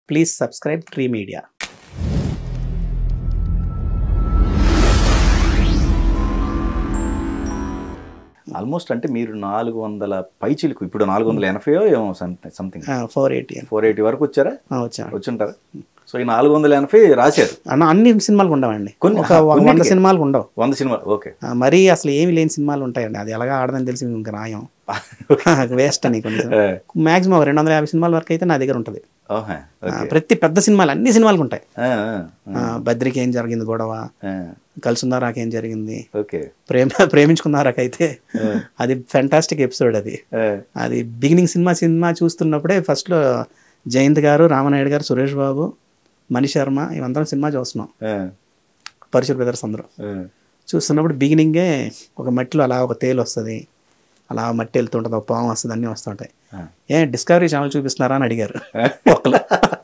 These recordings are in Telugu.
Please subscribe tree media almost అంటే మీరు నాలుగు వందల పైచిలకు ఇప్పుడు నాలుగు వందల ఎనభై ఏమో something four eighty four eighty వరకు వచ్చారా వచ్చాను వచ్చుంటారా సో ఈ నాలుగు వందల ఎనభై రాశారు అన్న అన్ని సినిమాలకు ఉండవండి కొన్ని- ఒక ఒక వంద కొన్నిటికే. సినిమాలకు ఉండవు వంద సినిమాలు ఓకే ఆ, మరీ అసలు ఏమి లేని సినిమాలు ఉంటాయండి అది ఎలాగా ఆడదని తెలిసి ఇంకా రాయం వేస్ట్ అని కొన్ని మాక్సిమం రెండు వందల యాభై సినిమాల వరకు అయితే నా దగ్గర ఉంటుంది ఓహే ఆ, ప్రతి పెద్ద సినిమాలు అన్ని సినిమాలకు ఉంటాయి ఆ, ఆ, ఆ, బద్రికి ఏం జరిగింది గొడవ ఆ, కలిసుందారాకి ఏం జరిగింది ఓకే ప్రేమ ప్రేమించుకున్నారాకైతే అది ఫెంటాస్టిక్ ఎపిసోడ్ అది ఆ, అది బిగినింగ్ సినిమా సినిమా చూస్తున్నప్పుడే ఫస్ట్లో జయంత్ గారు రామనాయుడు గారు సురేష్ బాబు మణి శర్మ ఇవందరం సినిమా చూస్తున్నాం ఆ, పరిచయ బ్రదర్స్ అందరం ఆ, చూస్తున్నప్పుడు బిగినింగే ఒక మట్టిలో అలా ఒక తేలు వస్తుంది అలా మట్టి వెళ్తుంటుంది ఒక పాము వస్తుంది అన్నీ వస్తుంటాయి ఆ. ఏ డిస్కవరీ ఛానల్ చూపిస్తున్నారా అని అడిగారు ఒకళ్ళు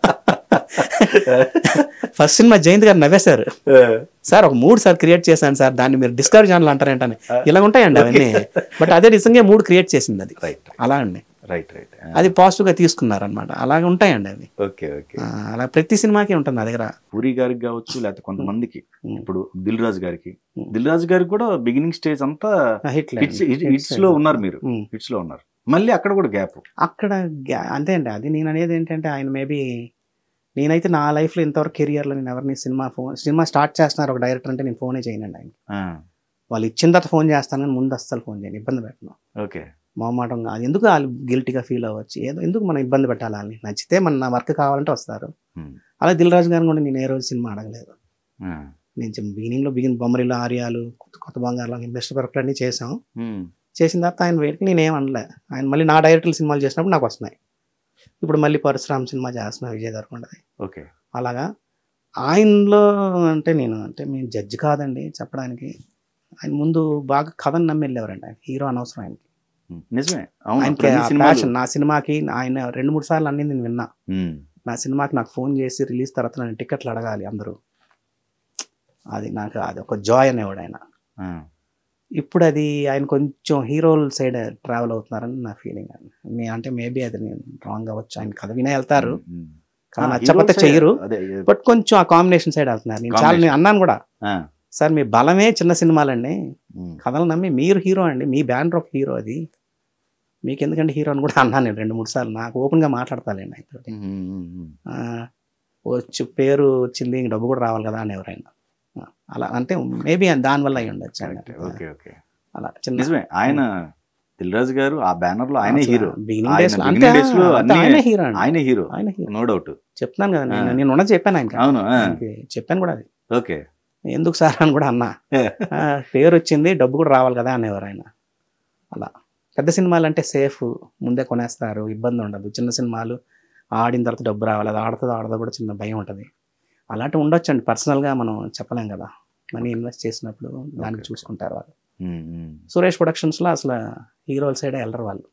ఫస్ట్ సినిమా జయంత్ గారు నవ్వేశారు ఆ, సార్ ఒక మూడు సార్ క్రియేట్ చేశాను సార్ దాన్ని మీరు డిస్కవరీ ఛానల్ అంటారేంటని ఇలా ఉంటాయండి అవన్నీ బట్ అదే నిజంగా మూడు క్రియేట్ చేసింది అది రైట్ అలా అండి రైట్ రైట్ ఆ, అది పాజిటివ్గా తీసుకున్నారనమాట అలాగే ఉంటాయండి అవి ఓకే ఓకే ఆ, అలా ప్రతి సినిమాకి ఉంటుంది నా దగ్గర పూరి గారికి కావచ్చు లేకపోతే కొంతమందికి ఇప్పుడు దిల్ రాజు గారికి దిల్ రాజు గారికి కూడా బిగినింగ్ స్టేజ్ అంతా హిట్ హిట్స్ హిట్స్ లో ఉన్నారు మీరు హిట్స్ లో ఉన్నారు మళ్ళీ అక్కడ కూడా గ్యాప్ అక్కడ గ్యా- అంతే అండి అది నేను అనేది ఏంటంటే ఆయన మేబీ నేనైతే నా లైఫ్లో ఇంతవరకు కెరియర్లో నేను ఎవరిని సినిమా ఫోన్ సినిమా స్టార్ట్ చేస్తున్నారు ఒక డైరెక్టర్ అంటే నేను ఫోనే చేయనండి ఆయన వాళ్ళు ఇచ్చిన తర్వాత ఫోన్ చేస్తాను కానీ ముందు అస్సలు ఫోన్ చేయను ఇబ్బంది పెట్టను ఓకే మొహమాటం కాదు ఎందుకు వాళ్ళు గిల్టీగా ఫీల్ అవ్వచ్చు ఏదో ఎందుకు మనం ఇబ్బంది పెట్టాలి వాళ్ళని నచ్చితే మన నా వర్క్ కావాలంటే వస్తారు అలా దిల్ రాజు గారిని కూడా నేను ఏ రోజు సినిమా అడగలేదు నేను బిగినింగ్లో బిగిన్ బొమ్మరిలో ఆర్యాలు కొత్త కొత్త బంగారులో బెస్ట్ వర్క్ అన్ని చేసాం చేసిన తర్వాత ఆయన వెయిట్కి నేను ఏం అనలే ఆయన మళ్ళీ నా డైరెక్టర్ సినిమాలు చేసినప్పుడు నాకు వస్తున్నాయి ఇప్పుడు మళ్ళీ పరశురామ్ సినిమా చేస్తున్నా విజయ్ దొరకొండది ఓకే అలాగా ఆయనలో అంటే నేను అంటే మేము జడ్జి కాదండి చెప్పడానికి ఆయన ముందు బాగా కథను నమ్మి వెళ్ళేవారండి ఆయన హీరో అనవసరం ఆయనకి నిజమే అవును ఆయనకి అప్పుడు అన్ని ఆ సినిమాలు- ప్యాషన్ నా సినిమాకి ఆయన రెండు మూడు సార్లు అన్ని నేను విన్నా ఉమ్, నా సినిమాకి నాకు ఫోన్ చేసి రిలీజ్ తర్వాత నన్ను టికెట్లు అడగాలి అందరూ అది నాకు అది ఒక జాయ్ అనేవాడు ఆయన ఆ, ఇప్పుడు అది ఆయన కొంచెం హీరోల సైడ్ ట్రావెల్ అవుతున్నారని నా ఫీలింగ్ అండి అంటే మేబీ అది నేను రాంగ్ అవ్వచ్చు ఆయన కథ వినే వెళ్తారు ఉమ్. కానీ ఆ, నచ్చకపోతే heroes చెయ్యరు అదే బట్ కొంచెం ఆ కాంబినేషన్ సైడ్ వెళ్తున్నారు నేను చాలా నేను అన్నాను కూడా ఆ, సార్ మీ బలమే చిన్న సినిమాలండి ఉమ్, కథలు నమ్మి మీరు హీరో అండి మీ బ్యానర్ ఒక హీరో అది మీకు ఎందుకంటే హీరో అని కూడా అన్నాను నేను రెండు మూడు సార్లు నాకు ఓపెన్గా మాట్లాడతాలేండి ఆయనతోటి ఉమ్, ఉమ్, ఉమ్. ఆ, వచ్చి పేరు వచ్చింది ఇంక డబ్బు కూడా రావాలి కదా అని ఎవరైనా ఆ, అలా అంటే మేబీ దానివల్ల అయి ఉండొచ్చు ఆయన. Correct. ఓకే ఓకే అలా చిన్న నిజమే ఆయన దిల్రాజు గారు ఆ బ్యానర్ లో ఆయనే హీరో బిగినింగ్ ఆయన డేస్ లో beginning అంటే days లో అంతా అన్ని- ఆయనే హీరో అండి ఆయనే హీరో ఆయన హీరో నో డౌట్ చెప్తున్నాను కదా నేను ఆ. నేను ఉన్నది చెప్పాను ఆయనకి అవును ఆ, ఆయనకి చెప్పాను కూడా అది ఓకే ఎందుకు సార్ అని కూడా అన్నా ఆ, పేరు వచ్చింది డబ్బు కూడా రావాలి కదా అనేవారు ఆయన అలా పెద్ద సినిమాలు అంటే సేఫ్ ముందే కొనేస్తారు ఇబ్బంది ఉండదు చిన్న సినిమాలు ఆడిన తర్వాత డబ్బు రావాలి అది ఆడుతుందో ఆడదో కూడా చిన్న భయం ఉంటుంది అలాంటివి ఉండొచ్చండి పర్సనల్గా మనం చెప్పలేం కదా మనీ ఇన్వెస్ట్ చేసినప్పుడు దానికి Okay. చూసుకుంటారు వాళ్ళు ఉమ్, ఉమ్. సురేష్ ప్రొడక్షన్స్లో అసలు హీరోల సైడే వెళ్ళరు వాళ్ళు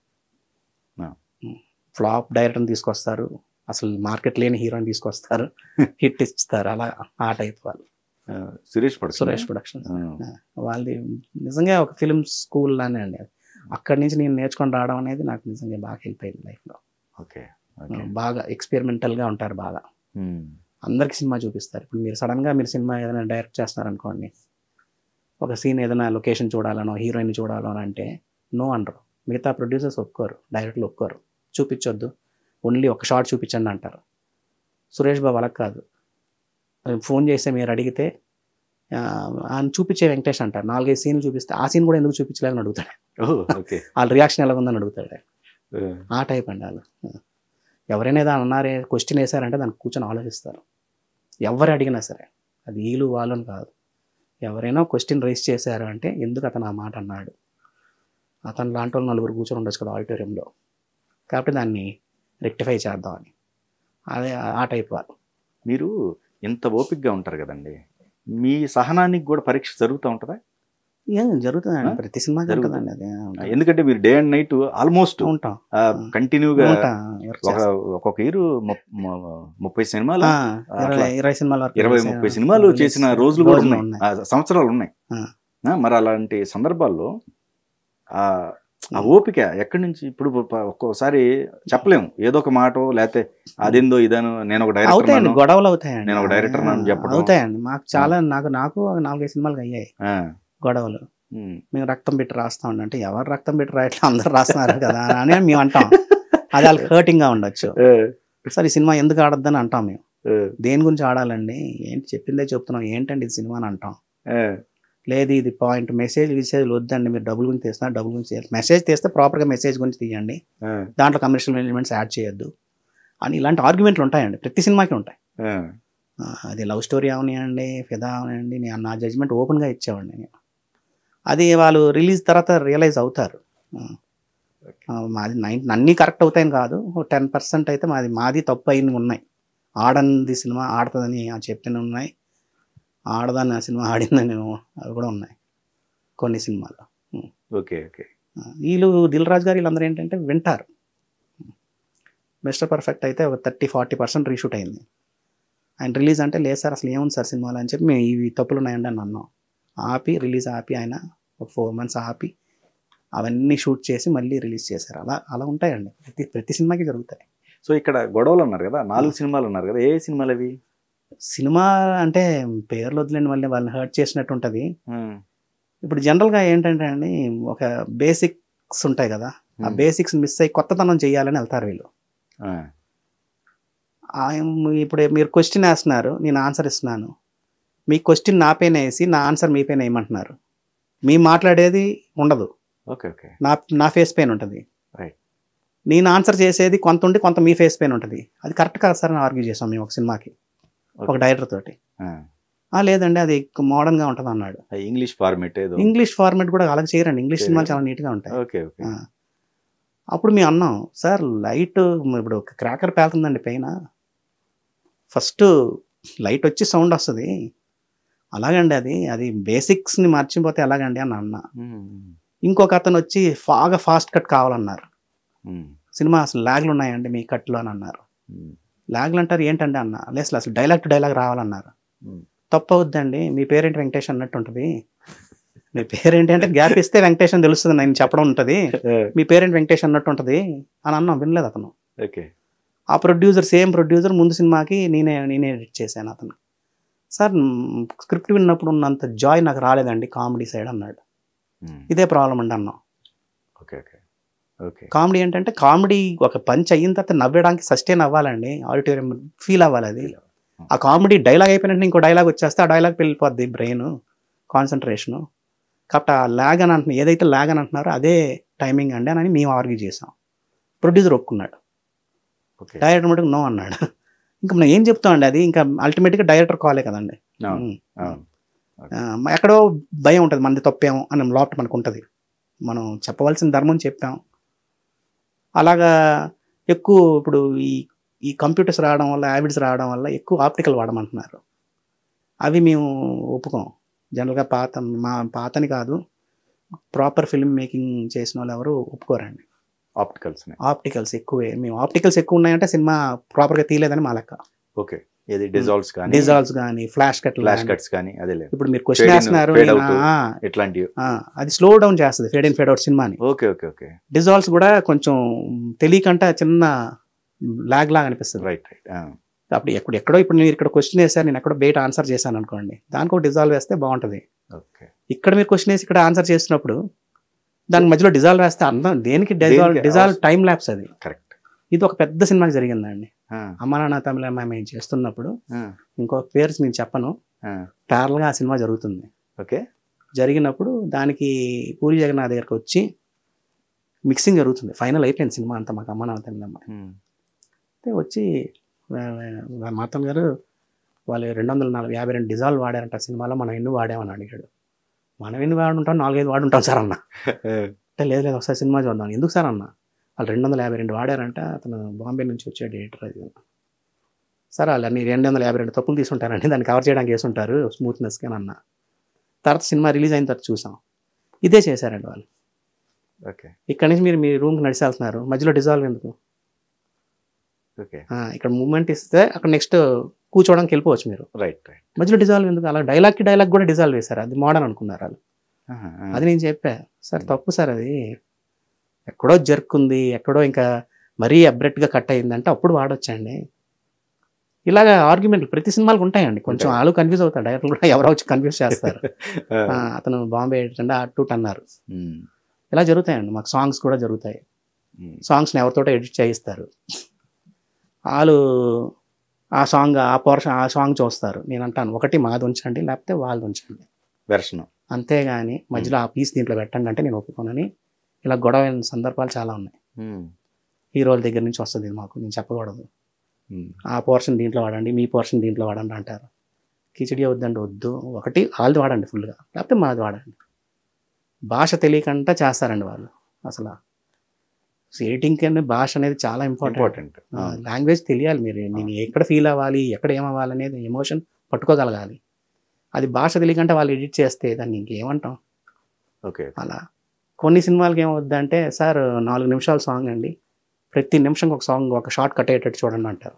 Ah. ఫ్లాప్ డైరెక్టర్ని తీసుకొస్తారు అసలు మార్కెట్ లేని హీరోని తీసుకొస్తారు హిట్ ఇస్తారు అలా ఆ టైప్ వాళ్ళు ఆ, సురేష్ పడు సురేష్ ప్రొడక్షన్స్ వాళ్ళది నిజంగా ఒక ఫిల్మ్ స్కూల్ లానే అండి అది అక్కడి నుంచి నేను నేర్చుకొని రావడం అనేది నాకు నిజంగా బాగా హెల్ప్ అయింది లైఫ్లో ఓకే ఓకే బాగా ఎక్స్పెరిమెంటల్గా ఉంటారు బాగా ఉమ్, అందరికి సినిమా చూపిస్తారు ఇప్పుడు మీరు సడన్గా మీరు సినిమా ఏదైనా డైరెక్ట్ చేస్తున్నారనుకోండి ఒక సీన్ ఏదైనా లొకేషన్ చూడాలనో హీరోయిన్ చూడాలనో అంటే నో అనరు మిగతా ప్రొడ్యూసర్స్ ఒప్పుకోరు డైరెక్టర్లు ఒప్పుకోరు చూపించొద్దు ఓన్లీ ఒక షార్ట్ చూపించండి అంటారు సురేష్ బాబు అలా కాదు ఫోన్ చేస్తే మీరు అడిగితే ఆ, ఆయన చూపించే వెంకటేష్ అంటారు నాలుగైదు సీన్లు చూపిస్తే ఆ సీన్ కూడా ఎందుకు చూపించలేదని అడుగుతాడు ఓ, ఓకే వాళ్ళ రియాక్షన్ ఎలా ఉందని అడుగుతాడు ఆయన. ఆ, ఆ టైప్ అండి వాళ్ళు ఎవరైనా ఏదో అన్నారే క్వశ్చన్ వేసారంటే దాన్ని కూర్చొని ఆలోచిస్తారు ఎవరు అడిగినా సరే అది వీళ్ళు వాళ్ళని కాదు ఎవరైనా క్వశ్చన్ రైస్ చేశారు అంటే ఎందుకు అతను ఆ మాట అన్నాడు అతను లాంటి వాళ్ళు నలుగురు కూర్చొని ఉండొచ్చు కదా ఆడిటోరియంలో కాబట్టి దాన్ని రెక్టిఫై చేద్దామని అదే ఆ టైప్ వాళ్ళు మీరు ఇంత ఓపిక్గా ఉంటారు కదండి మీ సహనానికి కూడా పరీక్ష జరుగుతూ ఉంటుందా ఏం జరుగుతుందండి ఆ? ప్రతి సినిమా జరుగుతుంది. జరుగుతుందండి అది ఎందుకంటే మీరు డే అండ్ నైట్ ఆల్మోస్ట్ ఉంటాం కంటిన్యూగా ఉంటాం work ఒక చేస్తాం. ఒక్కొక్క ఇయర్ ముప్పై సినిమాలు ఆ, అట్లా ఇరవై ఇరవై సినిమాల వరకు ఇరవై చేసాం. ముప్పై సినిమాలు Release చేసిన రోజులు కూడా రోజులు ఉన్నాయి ఆ, సంవత్సరాలు ఉన్నాయి ఆ. ఆ, మరి అలాంటి సందర్భాల్లో ఆ ఆ ఓపిక ఎక్కడి నుంచి ఇప్పుడు ప- ఒక్కోసారి చెప్పలేము ఏదో ఒక మాట లేకపోతే అదేందో ఇదేనో నేను ఒక డైరెక్టర్ అవుతాయండి నన్ను- గొడవలు అవుతాయండి నేను ఒక డైరెక్టర్ నన్ను చెప్పడం. అవుతాయండి మాకు చాలా నాకు నాకు నాలుగైదు సినిమాలు అయ్యాయి ఆ, గొడవలు ఉమ్, మేము రక్తం పెట్టి రాస్తా ఉండే అంటే ఎవరు రక్తం పెట్టి రాయట్లా అందరు రాస్తున్నారు కదా అని మేము అంటాం అది వాళ్ళకి హర్టింగ్ గా ఉండొచ్చు ఏ, సరే ఈ సినిమా ఎందుకు ఆడొద్దని అంటాం మేము ఏ, దేని గురించి ఆడాలండి ఏంటి చెప్పిందే చెప్తున్నాం ఏంటండి ఇది సినిమా అని అంటాం ఏ, లేదు ఇది పాయింట్ మెసేజ్ మెసేజ్ వద్దండి మీరు డబ్బుల గురించి తీస్తున్నారు డబ్బుల గురించి తీయాలి మెసేజ్ తీస్తే ప్రాపర్గా మెసేజ్ గురించి తీయండి ఏ, దాంట్లో కమర్షియల్ ఎలిమెంట్స్ యాడ్ చేయొద్దు అని ఇలాంటి ఆర్గ్యుమెంట్లు ఉంటాయండి ప్రతి సినిమాకి ఉంటాయి ఏ, ఆ, అది లవ్ స్టోరీ అవనివ్వండి ఫిదా అవనివ్వండి నేను నా జడ్జ్మెంట్ ఓపెన్గా ఇచ్చేవాడిని నేను అది వాళ్ళు రిలీజ్ తర్వాత రియలైజ్ అవుతారు ఆ. ఆ, మాది నైన్ అన్నీ కరెక్ట్ అవుతాయని కాదు టెన్ పర్సెంట్ అయితే మాది మాది తప్పు అయినవి ఉన్నాయి ఆడంది సినిమా ఆడుతుందని ఆ చెప్పిన ఉన్నాయి ఆడదాన్ని ఆ సినిమా ఆడిందని అవి కూడా ఉన్నాయి కొన్ని సినిమాలు ఓకే ఓకే ఆ, వీళ్ళు దిల్ రాజు గారు వీళ్ళందరూ ఏంటంటే వింటారు మిస్టర్ పర్ఫెక్ట్ అయితే ఒక థర్టీ ఫార్టీ పర్సెంట్ రీషూట్ అయింది ఆయన రిలీజ్ అంటే లేదు సార్ అసలు ఏముంది సార్ సినిమాలో అని చెప్పి మేము ఇవి తప్పులు ఉన్నాయండి అని అన్నాం ఆపి రిలీజ్ ఆపి ఆయన ఒక ఫోర్ మంత్స్ ఆపి అవన్నీ షూట్ చేసి మళ్ళీ రిలీజ్ చేశారు అలా అలా ఉంటాయండి ప్రతి ప్రతి సినిమాకి జరుగుతాయి సో ఇక్కడ గొడవలు అన్నారు కదా నాలుగు సినిమాలు అన్నారు కదా ఏ సినిమాలు అవి సినిమా అంటే పేర్లు వదిలేండి మళ్ళీ వాళ్ళని హర్ట్ చేసినట్టు ఉంటుంది ఉమ్, ఇప్పుడు జనరల్గా ఏంటంటే అండి ఒక బేసిక్స్ ఉంటాయి కదా ఆ ఉమ్, బేసిక్స్ మిస్ అయ్యి కొత్తతనం చేయాలని వెళ్తారు వీళ్ళు ఆ, ఆ- ఇప్పుడు మీరు క్వశ్చన్ వేస్తున్నారు నేను ఆన్సర్ ఇస్తున్నాను మీ క్వశ్చన్ నా పైన వేసి నా ఆన్సర్ మీ పైన వేయమంటున్నారు మీ మాట్లాడేది ఉండదు ఓకే ఓకే నా నా ఫేస్ పెయిన్ ఉంటుంది Right. నేను ఆన్సర్ చేసేది కొంత ఉండి కొంత మీ ఫేస్ పెయిన్ ఉంటుంది అది కరెక్ట్ కాదు సార్ అని ఆర్గ్యూ చేసాం మేము ఒక సినిమాకి ఒక డైరెక్టర్ తోటి ఆ, "ఆ, లేదండి అది మోడర్న్ గా ఉంటుంది అన్నాడు ఆ ఇంగ్లీష్ ఫార్మేట్ ఏదో ఇంగ్లీష్ ఫార్మాట్ కూడా అలాగే చేయరండి ఇంగ్లీష్ సినిమాలు చాలా నీట్గా ఉంటాయి ఓకే ఓకే ఆ. అప్పుడు మేము అన్నాం సార్ లైట్ ఇప్పుడు ఒక క్రాకర్ పేలుతుందండి పైన ఫస్ట్ లైట్ వచ్చి సౌండ్ వస్తుంది అలాగండి అది అది బేసిక్స్ని మర్చిపోతే ఎలాగండి అని అన్నా ఉమ్, ఇంకొక అతను వచ్చి బాగా ఫాస్ట్ కట్ కావాలన్నారు ఉమ్, సినిమా అసలు ల్యాగ్లు ఉన్నాయండి మీ కట్లో అని అన్నారు ఉమ్, ల్యాగ్లు అంటారు ఏంటండి అన్న లేదు అసలు డైలాగ్ టు డైలాగ్ రావాలన్నారు ఉమ్. తప్పు అవుద్దండి మీ పేరేంటి వెంకటేష్ అన్నట్టు ఉంటుంది మీ పేరేంటి అంటే గ్యాప్ ఇస్తే వెంకటేష్ అని తెలుస్తుంది నేను చెప్పడం ఉంటుంది ఏ, మీ పేరెంట్ వెంకటేష్ అన్నట్టు ఉంటుంది అని అన్నాం వినలేదు అతను ఓకే ఆ ప్రొడ్యూసర్ సేమ్ ప్రొడ్యూసర్ ముందు సినిమాకి నేనే నేనే ఎడిట్ చేశాను అతను సార్ స్క్రిప్ట్ విన్నప్పుడు ఉన్నంత జాయ్ నాకు రాలేదండి కామెడీ సైడ్ అన్నాడు ఉమ్, ఇదే ప్రాబ్లం అండి అన్నాం ఓకే ఓకే ఓకే కామెడీ ఏంటంటే కామెడీ ఒక పంచ్ అయిన తర్వాత నవ్వడానికి సస్టైన్ అవ్వాలండి ఆడిటోరియం ఫీల్ అవ్వాలి అది ఆ కామెడీ డైలాగ్ అయిపోయినట్టు ఇంకో డైలాగ్ వచ్చేస్తే ఆ డైలాగ్ వెళ్ళిపోద్ది బ్రెయిన్ కాన్సన్ట్రేషను కాబట్టి ఆ ల్యాగ్ అని అంటున్నా ఏదైతే ల్యాగ్ అని అంటున్నారో అదే టైమింగ్ అండి అని మేము ఆర్గ్యూ చేసాం ప్రొడ్యూసర్ ఒప్పుకున్నాడు ఓకే డైరెక్టర్ మటుకు నో అన్నాడు ఇంకా మనం ఏం చెప్తామండి అది ఇంకా అల్టిమేట్గా డైరెక్టర్ కాలే కదండి అవును, ఉమ్. అవును. ఆ, మ- ఎక్కడో భయం ఉంటుంది మనది తప్పేమో అని లోపల మనకు ఉంటుంది మనం చెప్పవలసిన ధర్మం చెప్పాం అలాగా ఎక్కువ ఇప్పుడు ఈ ఈ కంప్యూటర్స్ రావడం వల్ల హ్యాబిట్స్ రావడం వల్ల ఎక్కువ ఆప్టికల్ వాడమంటున్నారు అవి మేము ఒప్పుకోం జనరల్గా పాత మా పాతని కాదు ప్రాపర్ ఫిల్మ్ మేకింగ్ చేసిన వాళ్ళు ఎవరు ఒప్పుకోరండి ఆప్టికల్స్ ఆప్టికల్స్ ఎక్కువే మేము ఆప్టికల్స్ ఎక్కువ ఉన్నాయంటే సినిమా ప్రాపర్గా తీయలేదని మా లెక్క ఓకే ఏది డిజాల్వ్స్ కానీ డిజాల్వ్స్ కానీ ఫ్లాష్ కట్ ఫ్లాష్ కట్స్ కానీ అదే లేదు ఇప్పుడు మీరు క్వశ్చన్ Fade in, వేస్తున్నారు fade నేను, out. ఆ, ఇట్లాంటివి ఆ, అది స్లో డౌన్ చేస్తుంది ఫేడ్ ఇన్ ఫేడ్ అవుట్ సినిమాని ఓకే ఓకే ఓకే డిజాల్వ్స్ కూడా కొంచెం తెలియకంట చిన్న లాగ్ లాగా అనిపిస్తుంది రైట్ రైట్ అప్పుడు ఎక్కడ ఎక్కడో ఇప్పుడు మీరు ఇక్కడ క్వశ్చన్ వేసారు నేను ఎక్కడో బయట ఆన్సర్ చేశాను అనుకోండి దానికి ఒక డిజాల్వ్ వేస్తే బాగుంటుంది ఓకే ఇక్కడ మీరు క్వశ్చన్ వేసి ఇక్కడ ఆన్సర్ చేసినప్పుడు దాని మధ్యలో డిజాల్వ్ వేస్తే అర్థం దేనికి డిజాల్వ్ దేనికి? డిజాల్వ్ టైం ల్యాప్స్ అది కరెక్ట్ ఇది ఒక పెద్ద సినిమాకి జరిగిందండి అమ్మ నాన్న తమిళ మేము చేస్తున్నప్పుడు ఇంకో పేరు నేను చెప్పను ప్యారల్గా ఆ సినిమా జరుగుతుంది ఓకే జరిగినప్పుడు దానికి పూరి జగన్నాథ్ దగ్గరికి వచ్చి మిక్సింగ్ జరుగుతుంది ఫైనల్ అయిపోయింది సినిమా అంతా మాకు అమ్మ నాన్న తమిళమ్మ అయితే వచ్చి మాతం గారు వాళ్ళు రెండు వందల నలభై యాభై రెండు డిజాల్వ్ వాడారంట సినిమాలో మనం ఎన్ని వాడామని అడిగాడు మనం ఎన్ని వాడుంటాం నాలుగైదు వాడుంటాం సార్ అన్న అంటే లేదు లేదు ఒకసారి సినిమా చూద్దాం ఎందుకు సార్ అన్న వాళ్ళు రెండు వందల యాభై రెండు వాడారంట అతను బాంబే నుంచి వచ్చాడు ఎడిటర్ అది సార్ వాళ్ళు అన్ని రెండు వందల యాభై రెండు తప్పులు తీసుంటారండి దాన్ని కవర్ చేయడానికి వేసుంటారు స్మూత్నెస్కి అని అన్న తర్వాత సినిమా రిలీజ్ అయిన తర్వాత చూసాం ఇదే చేశారండి వాళ్ళు ఓకే ఇక్కడ నుంచి మీరు మీ రూమ్కి నడిచి వెళ్తున్నారు మధ్యలో డిజాల్వ్ ఎందుకు ఓకే ఆ, ఇక్కడ మూమెంట్ ఇస్తే అక్కడ నెక్స్ట్ కూర్చోవడానికి వెళ్ళిపోవచ్చు మీరు రైట్ రైట్ మధ్యలో డిజాల్వ్ ఎందుకు అలా డైలాగ్కి డైలాగ్ కూడా డిజాల్వ్ వేశారు అది మోడర్న్ అనుకున్నారు వాళ్ళు అది నేను చెప్పా సార్ తప్పు సార్ అది ఎక్కడో జరుక్కుంది ఎక్కడో ఇంకా మరీ అబ్రెట్గా కట్ అయిందంటే అప్పుడు వాడొచ్చండి ఇలాగా ఆర్గ్యుమెంట్లు ప్రతి సినిమాలకు ఉంటాయండి కొంచెం ఉంటాయి. వాళ్ళు కన్ఫ్యూజ్ అవుతారు డైరెక్టర్ కూడా ఎవరో వచ్చి కన్ఫ్యూజ్ చేస్తారు ఆ, ఆ, అతను బాంబే ఎడిటర్ అట్టూట్ అన్నారు ఉమ్, ఇలా జరుగుతాయండి మాకు సాంగ్స్ కూడా జరుగుతాయి ఉమ్, సాంగ్స్ని ఎవరితోటో ఎడిట్ చేయిస్తారు వాళ్ళు ఆ సాంగ్ ఆ పోర్షన్ ఆ సాంగ్ చూస్తారు నేను అంటాను ఒకటి మాది ఉంచండి లేకపోతే వాళ్ళది ఉంచండి వెర్షన్ అంతేగాని మధ్యలో ఆ పీస్ దీంట్లో పెట్టండి అంటే నేను ఒప్పుకోనని ఇలా గొడవ అయిన సందర్భాలు చాలా ఉన్నాయి ఉమ్, హీరోల దగ్గర నుంచి వస్తుంది ఇది మాకు నేను చెప్పకూడదు ఉమ్, ఆ పోర్షన్ దీంట్లో వాడండి మీ పోర్షన్ దీంట్లో వాడండి అంటారు కిచిడి వద్దండి వద్దు ఒకటి వాళ్ళది వాడండి ఫుల్గా లేకపోతే మాది వాడండి భాష తెలియకుండా చేస్తారండి వాళ్ళు అసలు ఎడిటింగ్ కన్నా భాష అనేది చాలా ఇంపార్టెంట్ ఇంపార్టెంట్ లాంగ్వేజ్ తెలియాలి మీరు నేను ఎక్కడ ఫీల్ అవ్వాలి ఎక్కడ ఏమవ్వాలి అనేది ఎమోషన్ పట్టుకోగలగాలి అది భాష తెలియకంటే వాళ్ళు ఎడిట్ చేస్తే దాన్ని ఇంకేమంటాం ఓకే అలా కొన్ని సినిమాలకి ఏమవుద్దంటే సార్ నాలుగు నిమిషాల సాంగ్ అండి ప్రతి నిమిషం ఒక సాంగ్ ఒక షార్ట్ కట్ అయ్యేటట్టు చూడండి అంటారు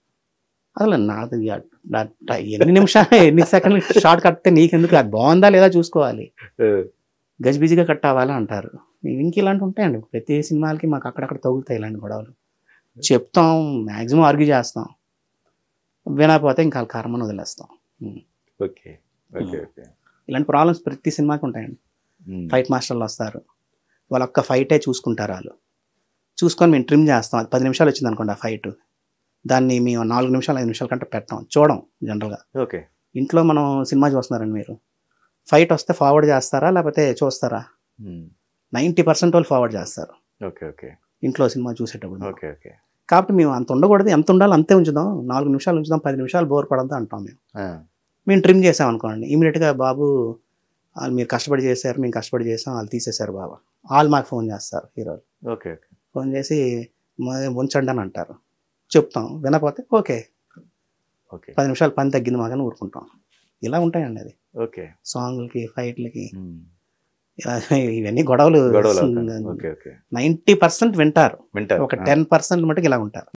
అసలు నాది ఆ- నా- నా- ఎన్ని నిమిషాలు ఎన్ని సెకండ్లు షార్ట్ కట్టే నీకెందుకు అది బాగుందా లేదా చూసుకోవాలి గజిబిజిగా కట్ అవ్వాలి అంటారు ఇంక ఇలాంటి ఉంటాయండి ప్రతి సినిమాలకి మాకు అక్కడక్కడ తగులుతాయి ఇలాంటి గొడవలు చెప్తాం మ్యాక్సిమం ఆర్గ్యూ చేస్తాం వినకపోతే ఇంకా వాళ్ళ కర్మను వదిలేస్తాం ఓకే ఓకే ఓకే ఇలాంటి ప్రాబ్లమ్స్ ప్రతి సినిమాకి ఉంటాయండి ఉమ్, ఫైట్ మాస్టర్లు వస్తారు వాళ్ళ ఒక్క ఫైటే చూసుకుంటారు వాళ్ళు చూసుకొని మేము ట్రిమ్ చేస్తాం అది పది నిమిషాలు వచ్చింది అనుకోండి ఆ ఫైట్ దాన్ని మేము నాలుగు నిమిషాలు ఐదు నిమిషాల కంటే పెట్టాం చూడం జనరల్గా ఓకే ఇంట్లో మనం సినిమా చూస్తున్నారండి మీరు ఫైట్ వస్తే ఫార్వర్డ్ చేస్తారా లేకపోతే చూస్తారా ఉమ్, నైంటీ పర్సెంట్ వాళ్ళు ఫార్వర్డ్ చేస్తారు ఓకే ఓకే ఇంట్లో సినిమా చూసేటప్పుడు ఓకే ఓకే కాబట్టి మేము అంత ఉండకూడదు ఎంత ఉండాలో అంతే ఉంచుదాం నాలుగు నిమిషాలు ఉంచుదాం పది నిమిషాలు బోర్ పడద్దు అంటాం మేము ఆ, మేము ట్రిమ్ చేసాం అనుకోండి ఇమీడియట్గా బాబు వాళ్ళు మీరు కష్టపడి చేశారు మేము కష్టపడి చేసాం వాళ్ళు తీసేశారు బాబా వాళ్ళు మాకు ఫోన్ చేస్తారు హీరోలు ఓకే ఓకే ఫోన్ చేసి "మ- ఉంచండి అని అంటారు చెప్తాం వినకపోతే ఓకే ఓకే పది నిమిషాలు పని తగ్గింది మాకని ఊరుకుంటాం ఇలా ఉంటాయండి అది ఓకే సాంగ్లకి ఫైట్లకి ఉమ్, ఇలా ఇవన్నీ గొడవలు గొడవలు అవుతాయి. ఓకే ఓకే నైంటీ పర్సెంట్ వింటారు వింటారు ఒక ఆ. టెన్ పర్సెంట్ మటుకు ఇలా ఉంటారు